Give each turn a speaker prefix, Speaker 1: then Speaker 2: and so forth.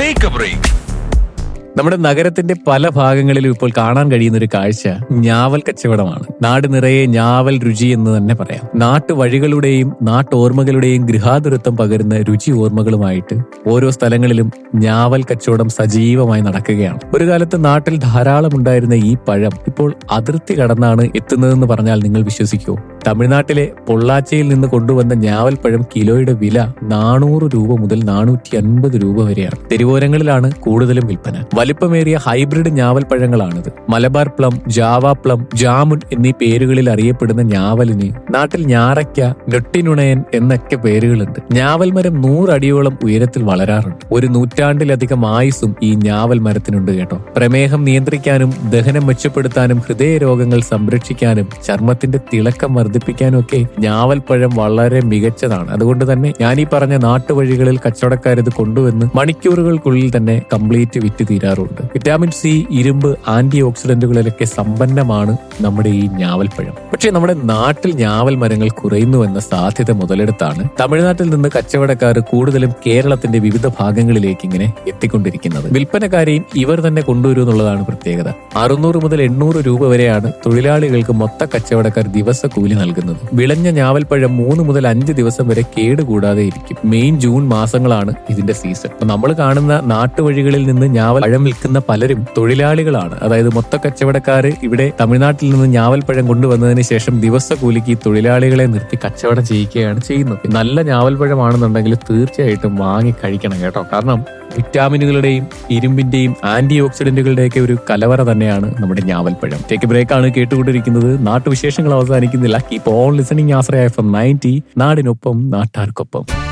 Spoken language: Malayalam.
Speaker 1: ടേക്ക് എ ബ്രേക്ക്
Speaker 2: നമ്മുടെ നഗരത്തിന്റെ പല ഭാഗങ്ങളിലും ഇപ്പോൾ കാണാൻ കഴിയുന്ന ഒരു കാഴ്ച ഞാവൽ കച്ചവടമാണ് നാട് നിറയെ ഞാവൽ രുചി എന്ന് തന്നെ പറയാം നാട്ടുവഴികളുടെയും നാട്ടോർമ്മകളുടെയും ഗൃഹാതുരത്വം പകരുന്ന രുചി ഓർമ്മകളുമായിട്ട് ഓരോ സ്ഥലങ്ങളിലും ഞാവൽ കച്ചവടം സജീവമായി നടക്കുകയാണ് ഒരു കാലത്ത് നാട്ടിൽ ധാരാളം ഉണ്ടായിരുന്ന ഈ പഴം ഇപ്പോൾ അതിർത്തി കടന്നാണ് എത്തുന്നതെന്ന് പറഞ്ഞാൽ നിങ്ങൾ വിശ്വസിക്കുമോ തമിഴ്നാട്ടിലെ പൊള്ളാച്ചിയിൽ നിന്ന് കൊണ്ടുവന്ന ഞാവൽ പഴം കിലോയുടെ വില നാനൂറ് രൂപ മുതൽ നാനൂറ്റി അൻപത് രൂപ വരെയാണ് തെരുവോരങ്ങളിലാണ് കൂടുതലും വിൽപ്പന വലിപ്പമേറിയ ഹൈബ്രിഡ് ഞാവൽ പഴങ്ങളാണിത് Malabar plum Java plum jamun എന്നീ പേരുകളിൽ അറിയപ്പെടുന്ന ഞാവലിന് നാട്ടിൽ ഞാറയ്ക്ക ഞൊട്ടിനുണയൻ എന്നൊക്കെ പേരുകളുണ്ട് ഞാവൽ മരം നൂറടിയോളം ഉയരത്തിൽ വളരാറുണ്ട് ഒരു നൂറ്റാണ്ടിലധികം ആയുസും ഈ ഞാവൽ മരത്തിനുണ്ട് കേട്ടോ പ്രമേഹം നിയന്ത്രിക്കാനും ദഹനം മെച്ചപ്പെടുത്താനും ഹൃദയ രോഗങ്ങൾ സംരക്ഷിക്കാനും ചർമ്മത്തിന്റെ തിളക്കം വർദ്ധിപ്പിക്കാനും ഒക്കെ ഞാവൽപ്പഴം വളരെ മികച്ചതാണ് അതുകൊണ്ട് തന്നെ ഞാൻ ഈ പറഞ്ഞ നാട്ടുവഴികളിൽ കച്ചവടക്കാർ ഇത് കൊണ്ടുവന്ന് മണിക്കൂറുകൾക്കുള്ളിൽ തന്നെ കംപ്ലീറ്റ് വിറ്റ് തീരാറുണ്ട് വിറ്റാമിൻ സി ഇരുമ്പ് ആന്റി ഓക്സിഡന്റുകളിലൊക്കെ സമ്പന്നമാണ് നമ്മുടെ ഈ ഞാവൽപ്പഴം പക്ഷേ നമ്മുടെ നാട്ടിൽ ഞാവൽ മരങ്ങൾ കുറയുന്നു എന്ന സാധ്യത മുതലെടുത്താണ് തമിഴ്നാട്ടിൽ നിന്ന് കച്ചവടക്കാർ കൂടുതലും കേരളത്തിന്റെ വിവിധ ഭാഗങ്ങളിലേക്ക് ഇങ്ങനെ എത്തിക്കൊണ്ടിരിക്കുന്നത് വിൽപ്പനക്കാരെയും ഇവർ തന്നെ കൊണ്ടുവരും എന്നുള്ളതാണ് പ്രത്യേകത അറുന്നൂറ് മുതൽ എണ്ണൂറ് രൂപ വരെയാണ് തൊഴിലാളികൾക്ക് മൊത്ത കച്ചവടക്കാർ ദിവസ കൂലി നൽകുന്നത് വിളഞ്ഞ ഞാവൽപ്പഴം മൂന്ന് മുതൽ അഞ്ച് ദിവസം വരെ കേടുകൂടാതെ ഇരിക്കും മെയ് ജൂൺ മാസങ്ങളാണ് ഇതിന്റെ സീസൺ അപ്പൊ നമ്മൾ കാണുന്ന നാട്ടുവഴികളിൽ നിന്ന് ഞാവൽ പഴം വിൽക്കുന്ന പലരും തൊഴിലാളികളാണ് അതായത് മൊത്ത കച്ചവടക്കാര് ഇവിടെ തമിഴ്നാട്ടിൽ നിന്ന് ഞാവൽപ്പഴം കൊണ്ടുവന്നതിന് ശേഷം ദിവസ കൂലിക്ക് ഈ തൊഴിലാളികളെ നിർത്തി കച്ചവടം ചെയ്യിക്കുകയാണ് ചെയ്യുന്നത് നല്ല ഞാവൽപ്പഴമാണെന്നുണ്ടെങ്കിൽ തീർച്ചയായിട്ടും വാങ്ങി കഴിക്കണം കേട്ടോ കാരണം വിറ്റാമിനുകളുടെയും ഇരുമ്പിന്റെയും ആന്റി ഓക്സിഡന്റുകളുടെയൊക്കെ ഒരു കലവറ തന്നെയാണ് നമ്മുടെ ഞാവൽപ്പഴം ടേക്ക് ബ്രേക്ക് ആണ് കേട്ടുകൊണ്ടിരിക്കുന്നത് നാട്ടുവിശേഷങ്ങൾ അവസാനിക്കുന്നില്ല keep on listening Asraya F M ninety നാടിനൊപ്പം നാട്ടാർക്കൊപ്പം